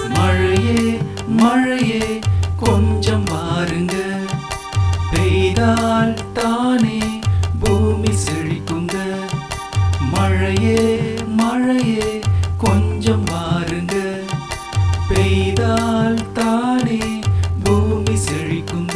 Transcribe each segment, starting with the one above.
மழையே மழையே கொஞ்சம் வாருங்க பெய்தால் தானே பூமி செழிக்குங்க மழையே மழையே கொஞ்சம் வாருங்க பெய்தால் தானே பூமி செழிக்குங்க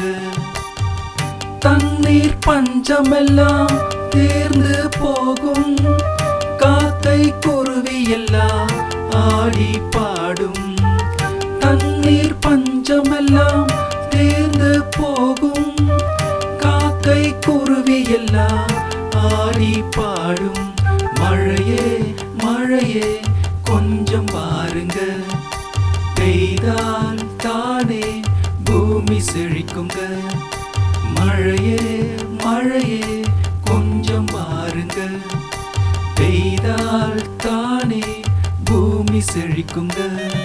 தண்ணீர் பஞ்சமெல்லாம் தீர்ந்து போகும் காக்கை குருவி எல்லாம் ஆடி பாடும் தண்ணீர் பஞ்சமெல்லாம் தீர்ந்து போகும் காக்கை குருவி எல்லாம் ஆடி பாடும் மழையே மழையே கொஞ்சம் பாருங்க பெய்தால் தானே பூமி செழிக்குங்க மழையே மழையே கொஞ்சம் பாருங்க பெய்தால் தானே பூமி செழிக்குங்க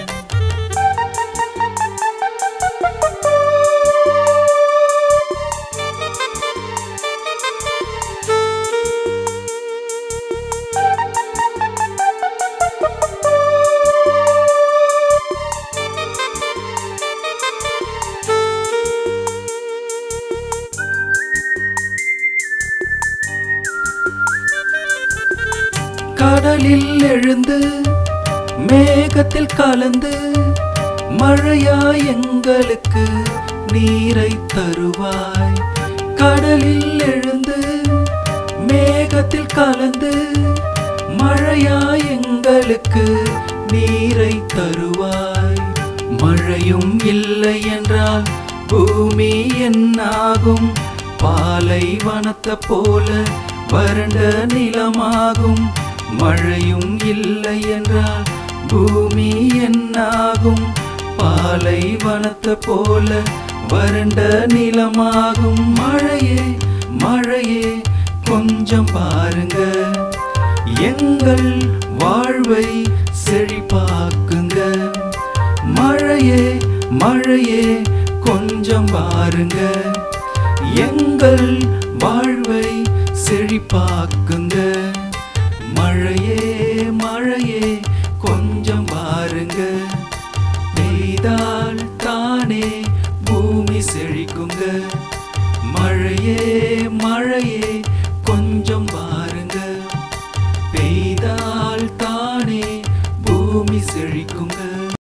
கடலில் எழுந்து மேகத்தில் கலந்து மழையா எங்களுக்கு நீரை தருவாய் கடலில் எழுந்து மேகத்தில் கலந்து மழையா எங்களுக்கு நீரை தருவாய் மழையும் இல்லை என்றால் பூமி என்னாகும் பாலைவனத்தை போல வறண்ட நிலமாகும் மழையும் இல்லை என்றால் பூமி என்னாகும் பாலைவனத்தை போல வறண்ட நிலமாகும் மழையே மழையே கொஞ்சம் பாருங்க எங்கள் வாழ்வை செழிப்பாக்குங்க மழையே மழையே கொஞ்சம் பாருங்க எங்கள் வாழ்